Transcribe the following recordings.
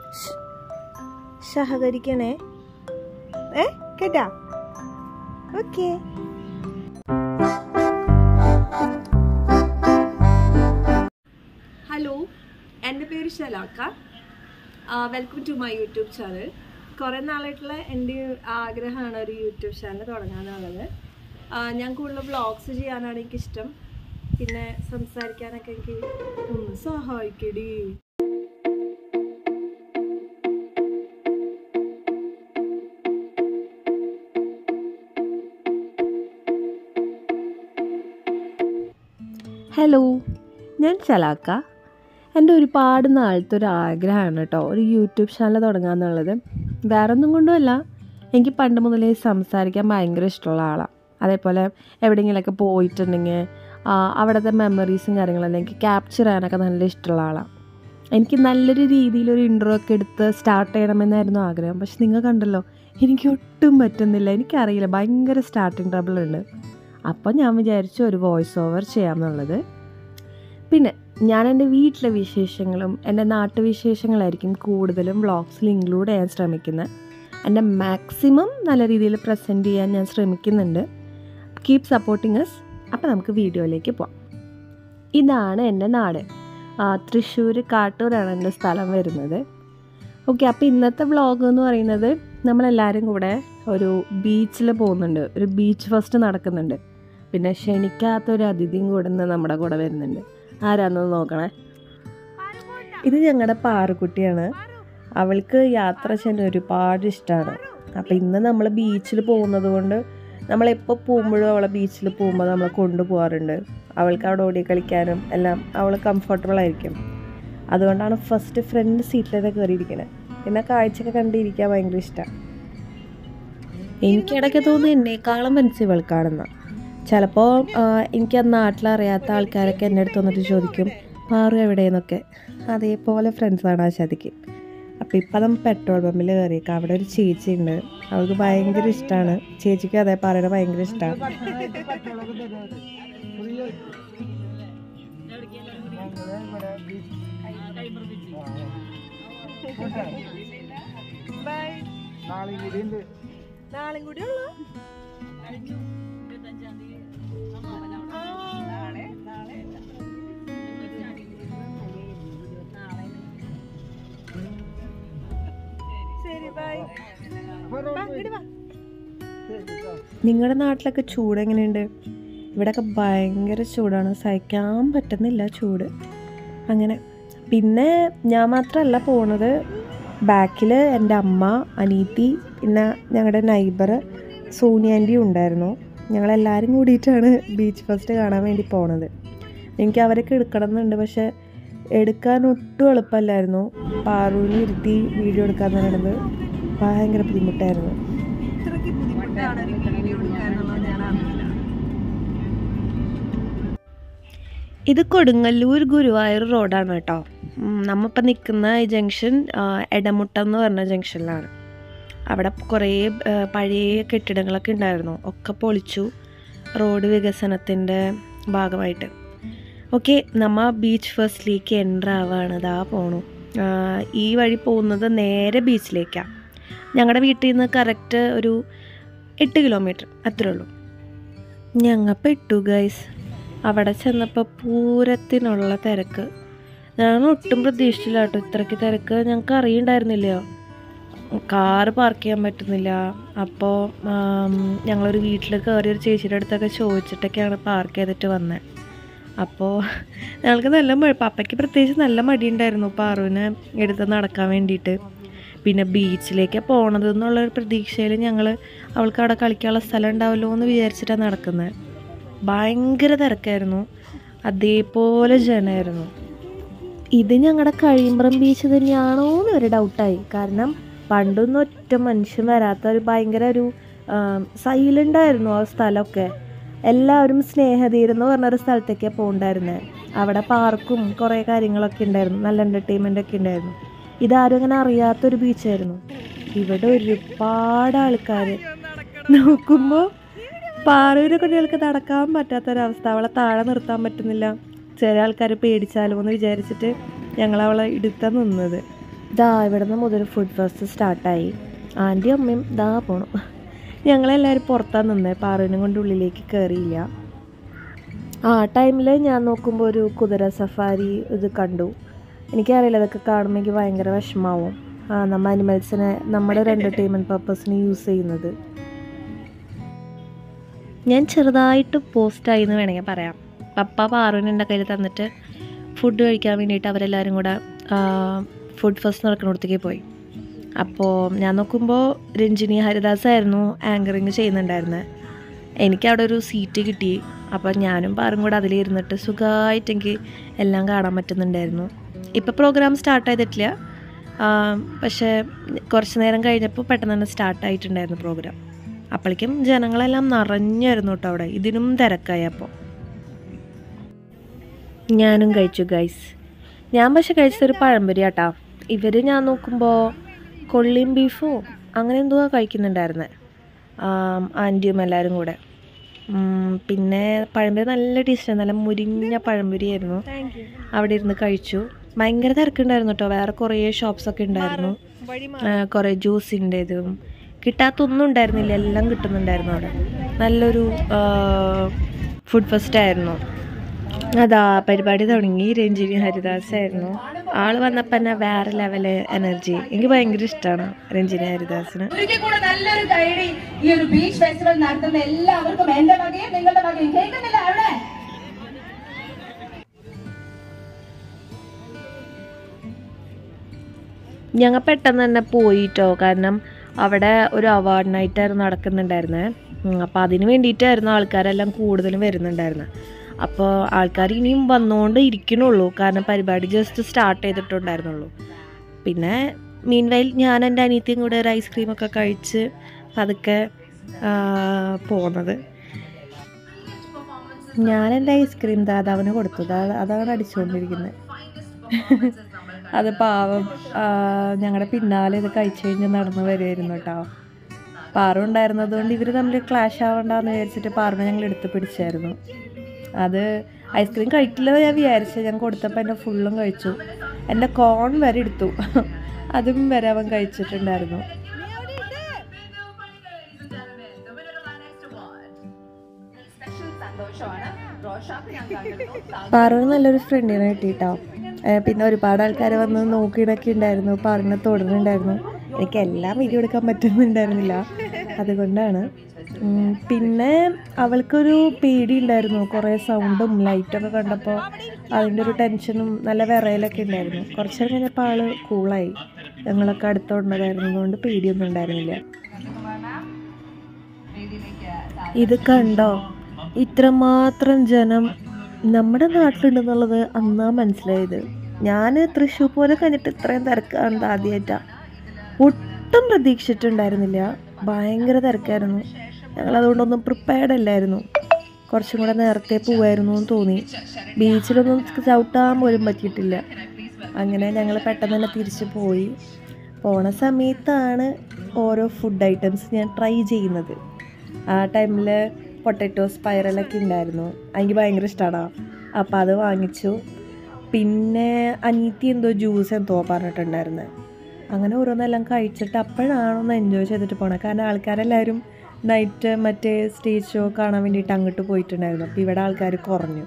സഹകരിക്കണേ ഏ കേട്ടാ okay hello എൻ്റെ പേര് Shalaka welcome to my YouTube channel കുറേ നാളായിട്ടുള്ള എൻ്റെ ആഗ്രഹമാണ് ഒരു യൂട്യൂബ് ചാനൽ തുടങ്ങാനുള്ളത് ആ, ഞാൻ കൂടുതൽ വ്ളോഗ്സ് ചെയ്യാനാണ് എനിക്കിഷ്ടം പിന്നെ സംസാരിക്കാനൊക്കെ എനിക്ക് ഒന്ന് സഹായിക്കടി ഹലോ ഞാൻ ചലാക്ക എൻ്റെ ഒരുപാട് നാളത്തെ ഒരു ആഗ്രഹമാണ് കേട്ടോ ഒരു യൂട്യൂബ് ചാനൽ തുടങ്ങാന്നുള്ളത് വേറെ ഒന്നും കൊണ്ടുമല്ല എനിക്ക് പണ്ട് മുതലേ സംസാരിക്കാൻ ഭയങ്കര ഇഷ്ടമുള്ള ആളാണ് അതേപോലെ എവിടെയെങ്കിലുമൊക്കെ പോയിട്ടുണ്ടെങ്കിൽ ആ, അവിടുത്തെ മെമ്മറീസും കാര്യങ്ങളെല്ലാം എനിക്ക് ക്യാപ്ചർ ചെയ്യാനൊക്കെ നല്ല ഇഷ്ടമുള്ള ആളാണ് എനിക്ക് നല്ലൊരു രീതിയിൽ ഒരു ഇൻട്രോ ഒക്കെ എടുത്ത് സ്റ്റാർട്ട് ചെയ്യണമെന്നായിരുന്നു ആഗ്രഹം പക്ഷെ നിങ്ങൾ കണ്ടല്ലോ എനിക്ക് ഒട്ടും പറ്റുന്നില്ല എനിക്കറിയില്ല ഭയങ്കര സ്റ്റാർട്ടിങ് ട്രബിൾ ഉണ്ട് അപ്പോൾ ഞാൻ വിചാരിച്ചു ഒരു വോയിസ് ഓവർ ചെയ്യാമെന്നുള്ളത് പിന്നെ ഞാൻ എൻ്റെ വീട്ടിലെ വിശേഷങ്ങളും എൻ്റെ നാട്ടുവിശേഷങ്ങളായിരിക്കും കൂടുതലും വ്ളോഗ്സിൽ ഇൻക്ലൂഡ് ചെയ്യാൻ ശ്രമിക്കുന്നത് എൻ്റെ മാക്സിമം നല്ല രീതിയിൽ പ്രസൻറ്റ് ചെയ്യാൻ ഞാൻ ശ്രമിക്കുന്നുണ്ട് കീപ് സപ്പോർട്ടിങ് എസ് അപ്പോൾ നമുക്ക് വീഡിയോയിലേക്ക് പോവാം ഇതാണ് എൻ്റെ നാട് തൃശ്ശൂർ കാട്ടൂരാണ് എൻ്റെ സ്ഥലം വരുന്നത് ഓക്കെ അപ്പോൾ ഇന്നത്തെ വ്ളോഗ് എന്ന് പറയുന്നത് നമ്മളെല്ലാവരും കൂടെ ഒരു ബീച്ചിൽ പോകുന്നുണ്ട് ഒരു ബീച്ച് ഫസ്റ്റ് നടക്കുന്നുണ്ട് പിന്നെ ക്ഷണിക്കാത്തൊരു അതിഥിയും കൂടെ ഇന്ന് നമ്മുടെ കൂടെ വരുന്നുണ്ട് ആരാണെന്ന് നോക്കണേ ഇത് ഞങ്ങളുടെ പാറുക്കുട്ടിയാണ് അവൾക്ക് യാത്ര ചെയ്യാൻ ഒരുപാട് ഇഷ്ടമാണ് അപ്പോൾ ഇന്ന് നമ്മൾ ബീച്ചിൽ പോകുന്നത് കൊണ്ട് നമ്മളെപ്പോൾ പോകുമ്പോഴും അവളെ ബീച്ചിൽ പോകുമ്പോൾ നമ്മൾ കൊണ്ടുപോകാറുണ്ട് അവൾക്ക് അവിടെ ഓടി കളിക്കാനും എല്ലാം അവൾ കംഫർട്ടബിൾ ആയിരിക്കും അതുകൊണ്ടാണ് ഫസ്റ്റ് ഫ്രണ്ട് സീറ്റിലൊക്കെ കയറിയിരിക്കുന്നത് പിന്നെ കാഴ്ചയൊക്കെ കണ്ടിരിക്കാൻ ഭയങ്കര ഇഷ്ടമാണ് എനിക്കിടയ്ക്ക് തോന്നുന്നു എന്നേക്കാളും മനസ്സിൽ ഇവൾക്കാണെന്ന ചിലപ്പോൾ എനിക്ക് ആ നാട്ടിലറിയാത്ത ആൾക്കാരൊക്കെ എൻ്റെ അടുത്ത് വന്നിട്ട് ചോദിക്കും പാറു എവിടെയെന്നൊക്കെ അതേപോലെ ഫ്രണ്ട്സാണ് ആ ശതിക്ക് അപ്പോൾ ഇപ്പം നമ്മൾ പെട്രോൾ പമ്പിൽ കയറിയേക്കാം അവിടെ ഒരു ചേച്ചി ഉണ്ട് അവൾക്ക് ഭയങ്കര ഇഷ്ടമാണ് ചേച്ചിക്ക് അതേ പറയുന്നത് ഭയങ്കര ഇഷ്ടമാണ് നാളെ കൂടി ഉള്ളു ശരി ബൈ നിങ്ങളുടെ നാട്ടിലൊക്കെ ചൂട് എങ്ങനെയുണ്ട് ഇവിടെയൊക്കെ ഭയങ്കര ചൂടാണ് സഹിക്കാൻ പറ്റുന്നില്ല ചൂട് അങ്ങനെ പിന്നെ ഞാൻ മാത്രമല്ല പോണത് ബാക്കിൽ എൻ്റെ അമ്മ അനീത്തി പിന്നെ ഞങ്ങളുടെ നൈബർ സോനി ആൻറ്റിയും ഉണ്ടായിരുന്നു ഞങ്ങളെല്ലാവരും കൂടിയിട്ടാണ് ബീച്ച് ഫസ്റ്റ് കാണാൻ വേണ്ടി പോണത് എനിക്ക് അവരൊക്കെ എടുക്കണം എന്നുണ്ട് പക്ഷെ എടുക്കാൻ ഒട്ടും എളുപ്പമല്ലായിരുന്നു പാറൂരിൽ ഇരുത്തി വീഡിയോ എടുക്കാൻ പറയുന്നത് ഭയങ്കര ബുദ്ധിമുട്ടായിരുന്നു ഇത്രയ്ക്ക് ബുദ്ധിമുട്ടാണ് ഒരു വീഡിയോ എടുക്കാനുള്ളത് ഞാൻ അറിയില്ല ഇത് കൊടുങ്ങല്ലൂർ ഗുരുവായൂർ റോഡാണ് കേട്ടോ നമ്മളിപ്പോൾ നിൽക്കുന്ന ഈ ജംഗ്ഷൻ ആ, എടമുട്ടം എന്ന് പറഞ്ഞ ജംഗ്ഷനിലാണ് അവിടെ കുറേ ആ, പഴയ കെട്ടിടങ്ങളൊക്കെ ഉണ്ടായിരുന്നു ഒക്കെ പൊളിച്ചു റോഡ് വികസനത്തിൻ്റെ ഭാഗമായിട്ട് ഓക്കെ നമ്മ ബീച്ച് ഫസ്റ്റിലേക്ക് എൻ്റർ ആവാണ് ഇതാ പോണു ആ, ഈ വഴി പോകുന്നത് നേരെ ബീച്ചിലേക്കാണ് ഞങ്ങളുടെ വീട്ടിൽ നിന്ന് കറക്റ്റ് ഒരു എട്ട് കിലോമീറ്റർ അത്രേ ഉള്ളൂ ഞങ്ങൾ പെട്ടു ഗൈസ് അവിടെ ചെന്നപ്പോൾ പൂരത്തിനുള്ള തിരക്ക് ഞാൻ ഒട്ടും പ്രതീക്ഷിച്ചില്ല കേട്ടോ ഇത്രയ്ക്ക് തിരക്ക് ഞങ്ങൾക്ക് അറിയണ്ടായിരുന്നില്ലയോ കാറ് പാർക്ക് ചെയ്യാൻ പറ്റുന്നില്ല അപ്പോൾ ഞങ്ങളൊരു വീട്ടിൽ കയറി ഒരു ചേച്ചിയുടെ അടുത്തൊക്കെ ചോദിച്ചിട്ടൊക്കെയാണ് പാർക്ക് ചെയ്തിട്ട് വന്നത് അപ്പോൾ ഞങ്ങൾക്ക് നല്ല മഴ പപ്പയ്ക്ക് പ്രത്യേകിച്ച് നല്ല മടിയുണ്ടായിരുന്നു പാറുവിനെ എടുത്ത് നടക്കാൻ വേണ്ടിയിട്ട് പിന്നെ ബീച്ചിലേക്ക് പോണത് എന്നുള്ളൊരു പ്രതീക്ഷയിൽ ഞങ്ങൾ അവൾക്ക് അവിടെ കളിക്കാനുള്ള സ്ഥലം ഉണ്ടാവല്ലോ എന്ന് വിചാരിച്ചിട്ടാണ് നടക്കുന്നത് ഭയങ്കര തിരക്കായിരുന്നു അതേപോലെ ജനമായിരുന്നു ഇത് ഞങ്ങളുടെ കഴിയുമ്പുറം ബീച്ച് തന്നെയാണോ എന്ന് ഒരു ഡൗട്ടായി കാരണം പണ്ടൊന്നും ഒറ്റ മനുഷ്യൻ വരാത്ത ഒരു ഭയങ്കര ഒരു സൈലൻ്റ് ആയിരുന്നു ആ സ്ഥലമൊക്കെ എല്ലാവരും സ്നേഹതീരം എന്ന് പറഞ്ഞൊരു സ്ഥലത്തേക്കാണ് പോകണ്ടായിരുന്നത് അവിടെ പാർക്കും കുറേ കാര്യങ്ങളൊക്കെ ഉണ്ടായിരുന്നു നല്ല എൻ്റർടൈൻമെൻ്റ് ഒക്കെ ഉണ്ടായിരുന്നു ഇതാരും അങ്ങനെ അറിയാത്തൊരു ബീച്ചായിരുന്നു ഇവിടെ ഒരുപാട് ആൾക്കാർ നോക്കുമ്പോൾ പാറൂര് കുട്ടികൾക്ക് നടക്കാൻ പറ്റാത്തൊരവസ്ഥ അവളെ താഴെ നിർത്താൻ പറ്റുന്നില്ല ചില ആൾക്കാർ പേടിച്ചാലോ എന്ന് വിചാരിച്ചിട്ട് ഞങ്ങൾ അവളെ എടുത്താൻ നിന്നത് ദാ ഇവിടുന്ന് മുതൽ ഫുഡ് ഫസ്റ്റ് സ്റ്റാർട്ടായി ആൻറ്റി അമ്മയും ദാ പോണു ഞങ്ങളെല്ലാവരും പുറത്താണ് നിന്നേ പാറുവിനും കൊണ്ട് ഉള്ളിലേക്ക് കയറിയില്ല ആ ടൈമിൽ ഞാൻ നോക്കുമ്പോൾ ഒരു കുതിര സഫാരി ഇത് കണ്ടു എനിക്കറിയില്ല അതൊക്കെ കാണുമ്പോൾ എനിക്ക് ഭയങ്കര വിഷമാവും ആ നമ്മൾ അനിമൽസിനെ നമ്മുടെ ഒരു എൻ്റർടൈൻമെൻറ്റ് പർപ്പസിന് യൂസ് ചെയ്യുന്നത് ഞാൻ ചെറുതായിട്ട് പോസ്റ്റായി എന്ന് വേണമെങ്കിൽ പറയാം പപ്പ പാറുവിന് എൻ്റെ കയ്യിൽ തന്നിട്ട് ഫുഡ് കഴിക്കാൻ വേണ്ടിയിട്ട് അവരെല്ലാവരും കൂടെ ഫുഡ് ഫസ്റ്റ് നടക്കുന്നിടത്തേക്ക് പോയി അപ്പോൾ ഞാൻ നോക്കുമ്പോൾ രഞ്ജിനി ഹരിദാസ് ആയിരുന്നു ആങ്കറിങ് ചെയ്യുന്നുണ്ടായിരുന്നത് എനിക്ക് അവിടെ ഒരു സീറ്റ് കിട്ടി അപ്പോൾ ഞാനും പാറും കൂടെ അതിലിരുന്നിട്ട് സുഖമായിട്ട് എനിക്ക് എല്ലാം കാണാൻ പറ്റുന്നുണ്ടായിരുന്നു ഇപ്പോൾ പ്രോഗ്രാം സ്റ്റാർട്ട് ചെയ്തിട്ടില്ല ആ, പക്ഷേ കുറച്ച് നേരം കഴിഞ്ഞപ്പോൾ പെട്ടെന്ന് തന്നെ സ്റ്റാർട്ട് ആയിട്ടുണ്ടായിരുന്നു പ്രോഗ്രാം അപ്പോഴേക്കും ജനങ്ങളെല്ലാം നിറഞ്ഞായിരുന്നു കേട്ടോ അവിടെ ഇതിനും തിരക്കായി അപ്പോൾ ഞാനും കഴിച്ചു ഗൈസ് ഞാൻ പക്ഷെ കഴിച്ചതൊരു പഴംപൊരി ആട്ടാ ഇവർ ഞാൻ നോക്കുമ്പോൾ കൊള്ളിയും ബീഫോ അങ്ങനെ എന്തോ കഴിക്കുന്നുണ്ടായിരുന്നത് ആൻറ്റിയും എല്ലാവരും കൂടെ ഉം, പിന്നെ പഴംപൊരി നല്ല ടേസ്റ്റ് നല്ല മുരിഞ്ഞ പഴംപൊരി ആയിരുന്നു അവിടെ ഇരുന്ന് കഴിച്ചു ഭയങ്കര തിരക്കുണ്ടായിരുന്നു കേട്ടോ വേറെ കുറേ ഷോപ്സൊക്കെ ഉണ്ടായിരുന്നു ആ, കുറേ ജ്യൂസിൻ്റെതും കിട്ടാത്തൊന്നും ഉണ്ടായിരുന്നില്ല എല്ലാം കിട്ടുന്നുണ്ടായിരുന്നു അവിടെ നല്ലൊരു ഫുഡ് ഫെസ്റ്റ് ആയിരുന്നു അതാ പരിപാടി തുടങ്ങി രഞ്ജിനി ഹരിദാസ് ആയിരുന്നു ആള് വന്നപ്പോൾ തന്നെ വേറെ ലെവല് എനർജി എനിക്ക് ഭയങ്കര ഇഷ്ടമാണ് രഞ്ജിനി ഹരിദാസിന് ഒരിക്കൽ കൂടെ നല്ലൊരു കൈഡി ഈ ഒരു ബീച്ച് ഫെസ്റ്റിവൽ നടത്തുന്ന എല്ലാവർക്കും എന്റെ വകയും നിങ്ങളുടെ വകയും കേൾക്കുന്നില്ല അവിടെ ഞങ്ങൾ പെട്ടെന്ന് തന്നെ പോയിട്ടോ കാരണം അവിടെ ഒരു അവാർഡ് നൈറ്റായിരുന്നു നടക്കുന്നുണ്ടായിരുന്നത് അപ്പോൾ അതിന് വേണ്ടിയിട്ടായിരുന്നു ആൾക്കാരെല്ലാം കൂടുതലും വരുന്നുണ്ടായിരുന്നത് അപ്പോൾ ആൾക്കാർ ഇനിയും വന്നുകൊണ്ട് ഇരിക്കണുള്ളൂ കാരണം പരിപാടി ജസ്റ്റ് സ്റ്റാർട്ട് ചെയ്തിട്ടുണ്ടായിരുന്നുള്ളൂ പിന്നെ മീൻവൈൽ ഞാൻ എൻ്റെ അനിയത്തിയും കൂടെ ഒരു ഐസ്ക്രീമൊക്കെ കഴിച്ച് പതുക്കെ ആ, പോന്നത് ഞാൻ എൻ്റെ ഐസ്ക്രീം ദാതാവിന് കൊടുത്തു ദാ- അതാണ് അടിച്ചുകൊണ്ടിരിക്കുന്നത് അത് പാവം ഞങ്ങളുടെ പിന്നാലെ ഇത് കഴിച്ചു കഴിഞ്ഞ് നടന്നു വരുമായിരുന്നു കേട്ടോ പാറു ഉണ്ടായിരുന്നത് കൊണ്ട് ഇവർ തമ്മിൽ ക്ലാഷ് ആവണ്ടെന്ന് വിചാരിച്ചിട്ട് പാറുവിനെ ഞങ്ങൾ എടുത്ത് പിടിച്ചായിരുന്നു അത് ഐസ്ക്രീം കഴിക്കില്ലെന്ന് ഞാൻ വിചാരിച്ചു ഞാൻ കൊടുത്തപ്പോൾ എൻ്റെ ഫുള്ളും കഴിച്ചു എൻ്റെ കോൺ വരെ എടുത്തു അതും വരെ അവൻ കഴിച്ചിട്ടുണ്ടായിരുന്നു സ്പെഷ്യൽ സന്തോഷമാണ് റോഷാക്ക് ഞാൻ കണ്ടിരുന്നു പാറുവിന് നല്ലൊരു ഫ്രണ്ടിനെ കിട്ടിയിട്ടോ പിന്നെ ഒരുപാട് ആൾക്കാർ വന്ന് നോക്കിയിടൊക്കെ ഉണ്ടായിരുന്നു പാറുവിനെ തൊടുന്നുണ്ടായിരുന്നു എനിക്ക് എല്ലാം വീഡിയോ എടുക്കാൻ പറ്റുന്നുണ്ടായിരുന്നില്ല അതുകൊണ്ടാണ് ഉം, പിന്നെ അവൾക്കൊരു പേടി ഉണ്ടായിരുന്നു കുറേ സൗണ്ടും ലൈറ്റൊക്കെ കണ്ടപ്പോൾ അതിൻ്റെ ഒരു ടെൻഷനും നല്ല വിറയലൊക്കെ ഉണ്ടായിരുന്നു കുറച്ച് നേരം കഴിഞ്ഞപ്പോൾ ആൾ കൂളായി ഞങ്ങളൊക്കെ അടുത്തുള്ളതായിരുന്നതുകൊണ്ട് പേടിയൊന്നും ഉണ്ടായിരുന്നില്ല ഇത് കണ്ടോ ഇത്രമാത്രം ജനം നമ്മുടെ നാട്ടിലുണ്ടെന്നുള്ളത് അന്നാ മനസ്സിലായത് ഞാൻ തൃശ്ശൂർ പോലെ കണ്ടിട്ട് ഇത്രയും തിരക്കാണ് ആദ്യമായിട്ടാ ഒട്ടും പ്രതീക്ഷിച്ചിട്ടുണ്ടായിരുന്നില്ല ഭയങ്കര തിരക്കായിരുന്നു ഞങ്ങൾ അതുകൊണ്ടൊന്നും പ്രിപ്പയർഡ് അല്ലായിരുന്നു കുറച്ചും കൂടെ നേരത്തെ പോവായിരുന്നു എന്ന് തോന്നി ബീച്ചിലൊന്നും ചവിട്ടാൻ പോലും പറ്റിയിട്ടില്ല അങ്ങനെ ഞങ്ങൾ പെട്ടെന്ന് തന്നെ തിരിച്ചു പോയി പോണ സമയത്താണ് ഓരോ ഫുഡ് ഐറ്റംസ് ഞാൻ ട്രൈ ചെയ്യുന്നത് ആ ടൈമിൽ പൊട്ടറ്റോ സ്പൈറലൊക്കെ ഉണ്ടായിരുന്നു എനിക്ക് ഭയങ്കര ഇഷ്ടമാണ് അപ്പോൾ അത് വാങ്ങിച്ചു പിന്നെ അനീത്തി എന്തോ ജ്യൂസ് എന്തോ പറഞ്ഞിട്ടുണ്ടായിരുന്നത് അങ്ങനെ ഓരോന്നെല്ലാം കഴിച്ചിട്ട് അപ്പോഴാണ് ഒന്ന് എൻജോയ് ചെയ്തിട്ട് പോണത് കാരണം ആൾക്കാരെല്ലാവരും നൈറ്റ് മറ്റേ സ്റ്റേജ് ഷോ കാണാൻ വേണ്ടിയിട്ട് അങ്ങോട്ട് പോയിട്ടുണ്ടായിരുന്നു അപ്പോൾ ഇവിടെ ആൾക്കാർ കുറഞ്ഞു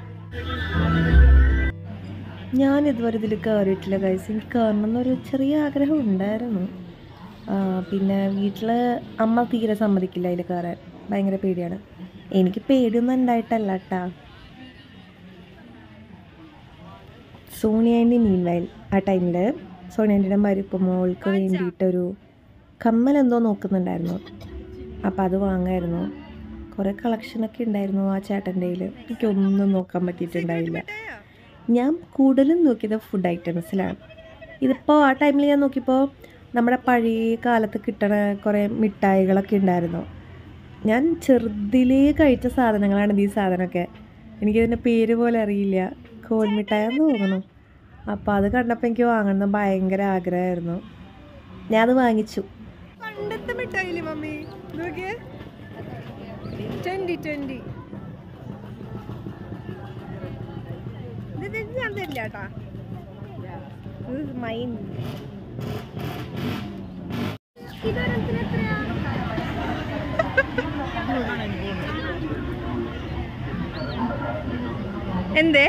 ഞാൻ ഇതുവരെ ഇതിൽ കയറിയിട്ടില്ല ഗൈസ് എനിക്ക് കയറണം എന്നൊരു ചെറിയ ആഗ്രഹം ഉണ്ടായിരുന്നു ആ, പിന്നെ വീട്ടിൽ അമ്മ തീരെ സമ്മതിക്കില്ല അതിൽ കയറാൻ ഭയങ്കര പേടിയാണ് എനിക്ക് പേടിയൊന്നും ഉണ്ടായിട്ടല്ല കേട്ടാ സോണിയാൻ്റെ മീൻവയൽ ആ ടൈമിൽ സോണിയാൻ്റെ മരുപ്പ് മോൾക്ക് വേണ്ടിയിട്ടൊരു കമ്മൽ എന്തോ നോക്കുന്നുണ്ടായിരുന്നു അപ്പോൾ അത് വാങ്ങായിരുന്നു കുറേ കളക്ഷനൊക്കെ ഉണ്ടായിരുന്നു ആ ചേട്ടൻ്റെ കയ്യിൽ എനിക്കൊന്നും നോക്കാൻ പറ്റിയിട്ടുണ്ടായില്ല ഞാൻ കൂടുതലും നോക്കിയത് ഫുഡ് ഐറ്റംസിലാണ് ഇതിപ്പോൾ ആ ടൈമിൽ ഞാൻ നോക്കിയപ്പോൾ നമ്മുടെ പഴയ കാലത്ത് കിട്ടണ കുറേ മിഠായികളൊക്കെ ഉണ്ടായിരുന്നു ഞാൻ ചെറുതിലേ കഴിച്ച സാധനങ്ങളാണ് ഈ സാധനമൊക്കെ എനിക്കതിൻ്റെ പേര് പോലെ അറിയില്ല കോൽമിഠായെന്ന് തോന്നുന്നു അപ്പോൾ അത് കണ്ടപ്പോൾ എനിക്ക് വാങ്ങണം ഭയങ്കര ആഗ്രഹമായിരുന്നു ഞാൻ അത് വാങ്ങിച്ചു പണ്ടത്തെ മിഠായില്ലേ മമ്മി നോക്കിയേ ട്വന്റി ട്വന്റി ഇത് ഞാൻ തരില്ല കേട്ടാ മൈൻ എന്തേ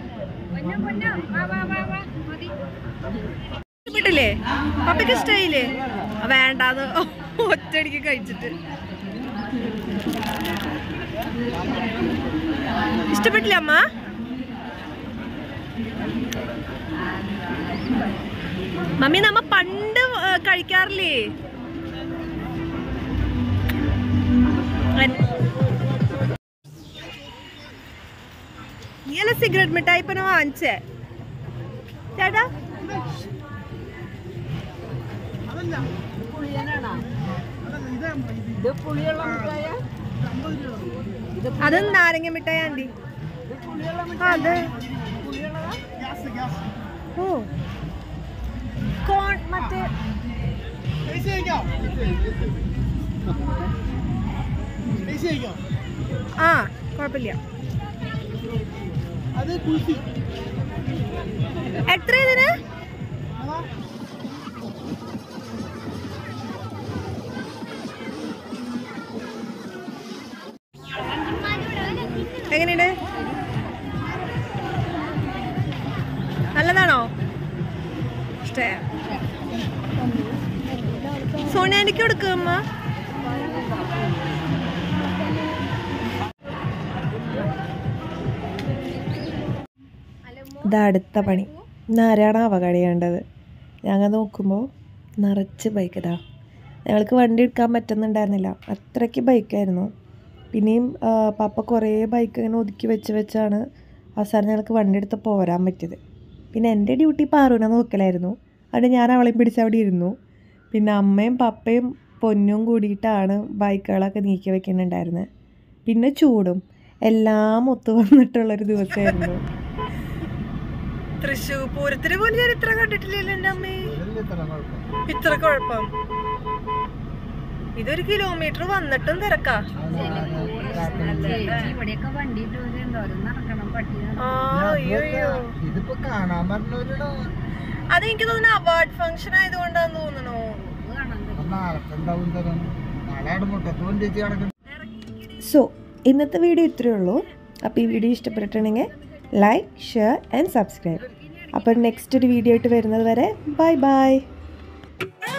ഇഷ്ടപ്പെട്ടില്ലേ പപ്പയ്ക്ക് ഇഷ്ടായില്ലേ ആ, വേണ്ടാന്ന് ഒറ്റയടിക്ക് കഴിച്ചിട്ട് ഇഷ്ടപ്പെട്ടില്ല അമ്മ മമ്മി നമ്മ പണ്ട് ആ, കഴിക്കാറില്ലേ നീയല്ല സിഗരറ്റ് മിഠായി ഇപ്പൊ വാങ്ങിച്ചേ ചേട്ടാ അത് നാരങ്ങ മിഠായി ആൻറ്റി ആ, അതെ ഓ കോൺ മറ്റേ ആ കുഴപ്പമില്ല അത് കുൽഫി എത്ര ഇതിന് എങ്ങനെയുണ്ട് നല്ലതാണോ ഇഷ്ടേ സോണിയാനിക്ക് കൊടുക്കും അമ്മ ഇത് അടുത്ത പണി ഇന്നാരാണ് അവകടയേണ്ടത് ഞങ്ങൾ നോക്കുമ്പോൾ നിറച്ച് ബൈക്ക് ഇതാ ഞങ്ങൾക്ക് വണ്ടി എടുക്കാൻ പറ്റുന്നുണ്ടായിരുന്നില്ല അത്രയ്ക്ക് ബൈക്കായിരുന്നു പിന്നെയും ആ, പപ്പ കുറേ ബൈക്ക് ഇങ്ങനെ ഒതുക്കി വെച്ച് വെച്ചാണ് അവസാനം ഞങ്ങൾക്ക് വണ്ടി എടുത്ത് പോരാൻ പറ്റിയത് പിന്നെ എൻ്റെ ഡ്യൂട്ടി പാറുവിനെ നോക്കലായിരുന്നു അതുകൊണ്ട് ഞാൻ അവളെയും പിടിച്ച് അവിടെ ഇരുന്നു പിന്നെ അമ്മയും പപ്പയും പൊന്നും കൂടിയിട്ടാണ് ബൈക്കുകളൊക്കെ നീക്കി വെക്കുന്നുണ്ടായിരുന്നത് പിന്നെ ചൂടും എല്ലാം ഒത്തു വന്നിട്ടുള്ളൊരു ദിവസമായിരുന്നു തൃശ്ശൂർ പൂരത്തിന് പോലും ഞാൻ ഇത്ര കണ്ടിട്ടില്ലല്ലോ എൻ്റെ അമ്മേ വലിയ ഇത്ര കുഴപ്പം ഇത്ര കുഴപ്പം ഇതൊരു കിലോമീറ്റർ വന്നിട്ടും തിരക്കാ ഇവിടെയൊക്കെ വണ്ടി എന്തോരം നടക്കണം പട്ടി ആ, അയ്യോ അയ്യോ ഇതിപ്പോ കാണാൻ പറഞ്ഞവരുടെ അത് എനിക്ക് തോന്നുന്നു അവാർഡ് ഫംഗ്ഷൻ ആയതുകൊണ്ടാന്ന് തോന്നുന്നു നാളെ എന്താവും തരം നാളെ അവിടെ മുട്ടത്ത് വണ്ടി വെച്ച് കിടക്കണം സോ ഇന്നത്തെ വീഡിയോ ഇത്രയേ ഉള്ളൂ അപ്പോൾ ഈ വീഡിയോ ഇഷ്ടപ്പെട്ടിട്ടുണ്ടെങ്കിൽ ലൈക്ക് ഷെയർ ആൻഡ് സബ്സ്ക്രൈബ് അപ്പോൾ നെക്സ്റ്റ് ഒരു വീഡിയോ ആയിട്ട് വരുന്നത് വരെ ബൈ ബൈ